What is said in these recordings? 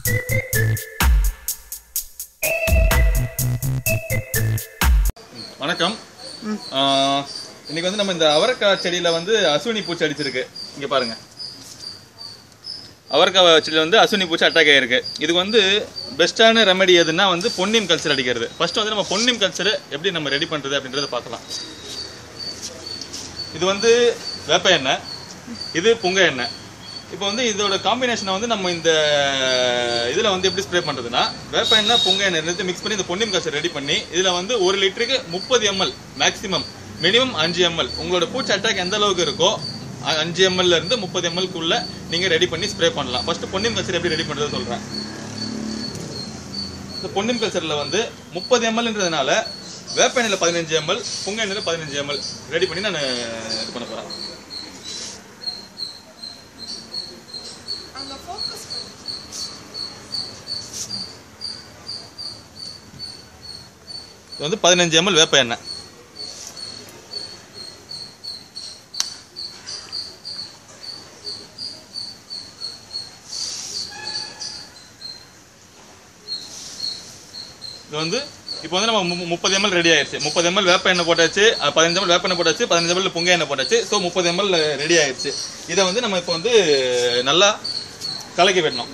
வணக்கம் ஆஹ், இன்னைக்கு வந்து நம்ம இந்த அவரைக்காய் செடியில வந்து அசுவினி பூச்சி அடிச்சிருக்கு இங்க பாருங்க அவரைக்காய் செடியில வந்து அசுவினி பூச்சி அட்டாக் ஆயிருக்கு இதுக்கு வந்து பெஸ்ட்டான ரெமெடி எதுன்னா வந்து பொன்னியம் கல்ச்சர் அடிக்கிறது ஃபர்ஸ்ட் வந்து நம்ம பொன்னியம் கல்ச்சர் எப்படி நம்ம ரெடி பண்றது அப்படின்றத பார்க்கலாம் இது வந்து வேப்ப எண்ணெய் இது புங்க எண்ணெய் இப்போ வந்து இதோட காம்பினேஷனை வந்து நம்ம இந்த இதில் வந்து எப்படி ஸ்ப்ரே பண்ணுறதுன்னா வேப்ப எண்ணெய் புங்க எண்ணெய் ரெண்டு மிக்ஸ் பண்ணி இந்த பொன்னியம் காசை ரெடி பண்ணி இதில் வந்து ஒரு லிட்டருக்கு முப்பது எம்எல் மேக்ஸிமம் மினிமம் அஞ்சு எம்எல் உங்களோட பூச்சி அட்டாக் எந்த அளவுக்கு இருக்கோ அ- அஞ்சு எம்எல்ல இருந்து முப்பது எம்எல்க்குள்ள நீங்கள் ரெடி பண்ணி ஸ்ப்ரே பண்ணலாம் ஃபர்ஸ்ட் பொன்னியம் கல்ச்சர் எப்படி ரெடி பண்ணுறது சொல்கிறேன் இந்த பொன்னியம் கல்ச்சரில் வந்து முப்பது எம்எல்ன்றதுனால வேப்ப எண்ணெயில் பதினஞ்சு எம்எல் புங்க எண்ணெயில் பதினஞ்சு எம்எல் ரெடி பண்ணி நான் இது பண்ண போகிறேன் அங்க ஃபோக்கஸ் பண்ணு இது வந்து பதினஞ்சு எம்எல் வேப்ப எண்ணெய் இது வந்து இப்போ வந்து நம்ம மு- முப்பது எம்எல் ரெடி ஆயிடுச்சு முப்பது எம்எல் வேப்ப எண்ணெய் போட்டாச்சு அஹ், பதினஞ்சு எம்எல் வேப்ப எண்ணெய் போட்டாச்சு பதினஞ்சு எம்எல் புங்க எண்ணெய் போட்டாச்சு ஸோ முப்பது எம்எல் ரெடி ஆயிடுச்சு இதை வந்து நம்ம இப்போ வந்து நல்லா கலக்கி விடணும்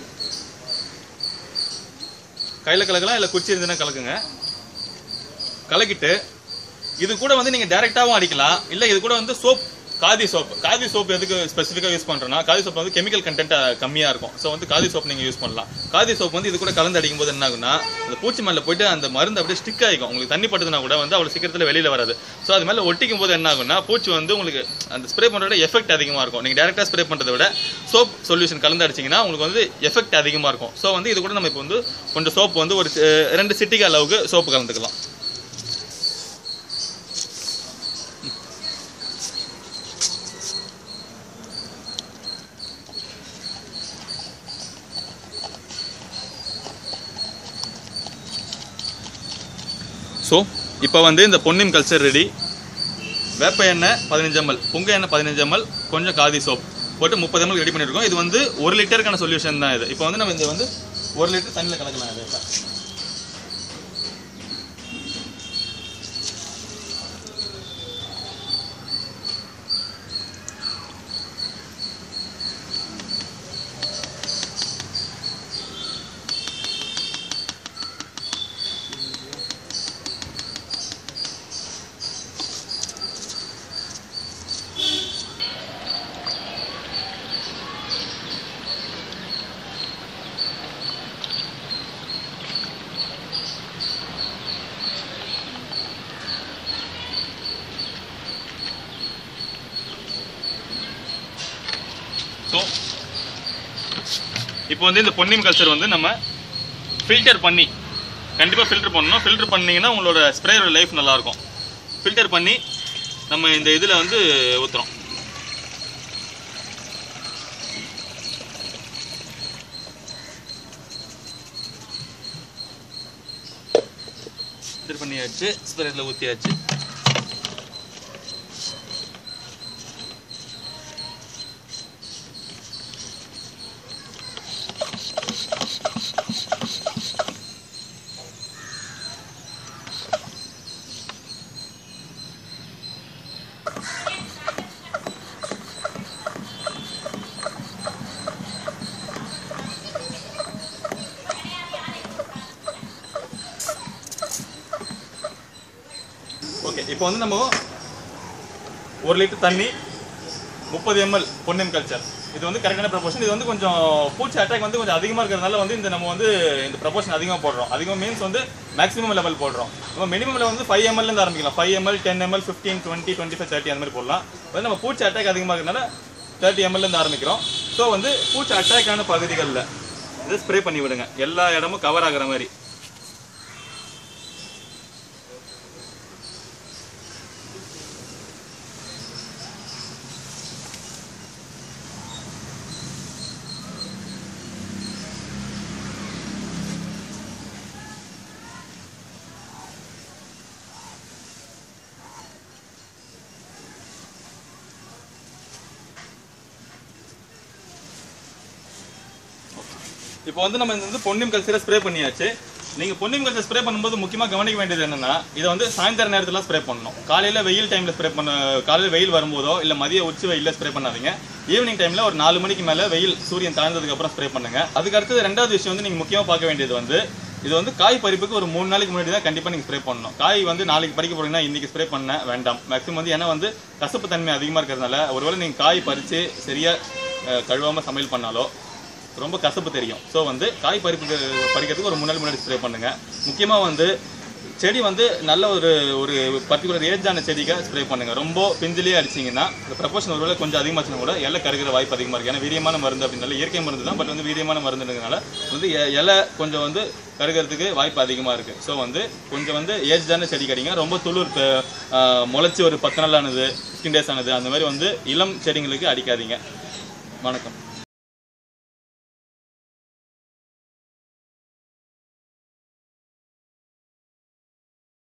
கையில் கலக்கலாம் இல்லை குச்சி இருந்துன்னா கலக்குங்க கலக்கிட்டு இது கூட வந்து நீங்க டைரக்டாவும் அடிக்கலாம் இல்ல இது கூட வந்து soap Khadi soap Khadi soap எதுக்கு ஸ்பெசிஃபிக்காக யூஸ் பண்றோம்னா காதி சோப் வந்து கெமிக்கல் கண்டென்ட் கம்மியா இருக்கும் ஸோ வந்து காதி சோப் நீங்க யூஸ் பண்ணலாம் காதி சோப் வந்து இது கூட கலந்து அடிக்கும் போது என்ன ஆகும்னா அந்த பூச்சி மேல போயிட்டு அந்த மருந்து அப்படியே ஸ்டிக் ஆகிக்கும் உங்களுக்கு தண்ணி பட்டதுனா கூட வந்து அவ்வளவு சீக்கிரத்துல வெளியில வராது ஸோ அது மேல ஒட்டிக்கும் போது என்ன ஆகும்னா பூச்சி வந்து உங்களுக்கு அந்த ஸ்ப்ரே பண்றத விட எஃபெக்ட் அதிகமா இருக்கும் நீங்க டேரக்டா ஸ்ப்ரே பண்றதை விட சோப் சொல்யூஷன் கலந்து அடிச்சீங்கன்னா உங்களுக்கு வந்து எஃபெக்ட் அதிகமா இருக்கும் ஸோ வந்து இது கூட நம்ம இப்போ வந்து கொஞ்சம் சோப் வந்து ஒரு அஹ், ரெண்டு சிட்டிக்கு அளவுக்கு சோப்பு கலந்துக்கலாம் ஸோ இப்போ வந்து இந்த பொன்னியம் கல்ச்சர் ரெடி வேப்ப எண்ணெய் பதினஞ்சு எம்எல் புங்க எண்ணெய் பதினஞ்சு எம்எல் கொஞ்சம் காதி சோப் போட்டு முப்பது எம்எல் ரெடி பண்ணியிருக்கோம் இது வந்து ஒரு லிட்டருக்கான சொல்யூஷன் தான் இது இப்போ வந்து நம்ம இது வந்து ஒரு லிட்டர் தண்ணியில் கலக்கலாம் இது ஸோ இப்போ வந்து இந்த பொன்னியம் கல்ச்சர் வந்து நம்ம ஃபில்டர் பண்ணி கண்டிப்பாக ஃபில்டர் பண்ணணும் ஃபில்டர் பண்ணீங்கன்னா உங்களோட ஸ்ப்ரேயோட லைஃப் நல்லாயிருக்கும் ஃபில்டர் பண்ணி நம்ம இந்த இதில் வந்து ஊற்றுறோம் ஃபில்டர் பண்ணியாச்சு ஸ்ப்ரேயில் ஊற்றியாச்சு ஓகே இப்போ வந்து நம்ம ஒரு லிட்டர் தண்ணி முப்பது எம்எல் பொன்னியம் கல்ச்சர் இது வந்து கரெக்டான ப்ரொபோஷன் இது வந்து கொஞ்சம் பூச்சி அட்டாக் வந்து கொஞ்சம் அதிகமாக இருக்கிறதுனால வந்து இந்த நம்ம வந்து இந்த ப்ரொபோஷன் அதிகமாக போடுறோம் அதிகமாக மீன்ஸ் வந்து மேக்ஸிமம் லெவல் போடுறோம் நம்ம மினிமம்ல வந்து ஃபைவ் எம்எல்லேருந்து ஆரம்பிக்கலாம் five ml ten ml fifteen twenty twenty five thirty அந்த மாதிரி போடலாம் வந்து நம்ம பூச்சி அட்டாக் அதிகமாக இருக்கிறதுனால தேர்ட்டி எம்எல்லேருந்து ஆரம்பிக்கிறோம் ஸோ வந்து பூச்சி அட்டாக்கான பகுதிகளில் இதை ஸ்ப்ரே பண்ணி விடுங்க எல்லா இடமும் கவர் ஆகுற மாதிரி இப்போ வந்து நம்ம இந்த வந்து பொன்னியம் கல்ச்சரை ஸ்ப்ரே பண்ணியாச்சு நீங்க பொன்னியம் கல்ச்சர் ஸ்ப்ரே பண்ணும்போது முக்கியமா கவனிக்க வேண்டியது என்னன்னா இதை வந்து சாயந்தர நேரத்துல ஸ்ப்ரே பண்ணணும் காலையில வெயில் டைம்ல ஸ்ப்ரே பண்ண காலையில வெயில் வரும்போதோ இல்ல மதிய உச்சி வெயில்ல ஸ்ப்ரே பண்ணாதீங்க ஈவினிங் டைம்ல ஒரு நாலு மணிக்கு மேல வெயில் சூரியன் தாழ்ந்ததுக்கு அப்புறம் ஸ்ப்ரே பண்ணுங்க அதுக்கு அடுத்தது ரெண்டாவது விஷயம் வந்து நீங்க முக்கியமா பார்க்க வேண்டியது வந்து இது வந்து காய் பறிப்புக்கு ஒரு மூணு நாளைக்கு முன்னாடி தான் கண்டிப்பா நீங்க ஸ்ப்ரே பண்ணணும் காய் வந்து நாளைக்கு பறிக்க போறீங்கன்னா இன்னைக்கு ஸ்ப்ரே பண்ண வேண்டாம் மேக்ஸிமம் வந்து ஏன்னா வந்து கசப்பு தன்மை அதிகமா இருக்கிறதுனால ஒருவேளை நீங்க காய் பறிச்சு சரியா அஹ், கழுவாம சமையல் பண்ணாலோ ரொம்ப கசப்பு தெரியும் ஸோ வந்து காய் பறிப்புக்கு பறிக்கிறதுக்கு ஒரு முன்னாடி முன்னாடி ஸ்ப்ரே பண்ணுங்க முக்கியமா வந்து செடி வந்து நல்ல ஒரு ஒரு பர்டிகுலர் ஏஜான செடிக்கு ஸ்ப்ரே பண்ணுங்க ரொம்ப பிஞ்சிலே அடிச்சீங்கன்னா இந்த ப்ரப்போஷன் ஒருவேளை கொஞ்சம் அதிகமாச்சுன்னா கூட இலை கருகிற வாய்ப்பு அதிகமாக இருக்கு ஏன்னா வீரியமான மருந்து அப்படின்னால இயற்கை மருந்து தான் பட் வந்து வீரியமான மருந்துன்றதுனால வந்து எ- இலை கொஞ்சம் வந்து கருகிறதுக்கு வாய்ப்பு அதிகமாக இருக்கு ஸோ வந்து கொஞ்சம் வந்து ஏஜ்டான செடி கிடைங்க ரொம்ப துளிர் ப- ஆஹ் முளைச்சி ஒரு பத்து நாள் ஆனது ஃபிஃப்டீன் டேஸ் ஆனது அந்த மாதிரி வந்து இளம் செடிங்களுக்கு அடிக்காதீங்க வணக்கம்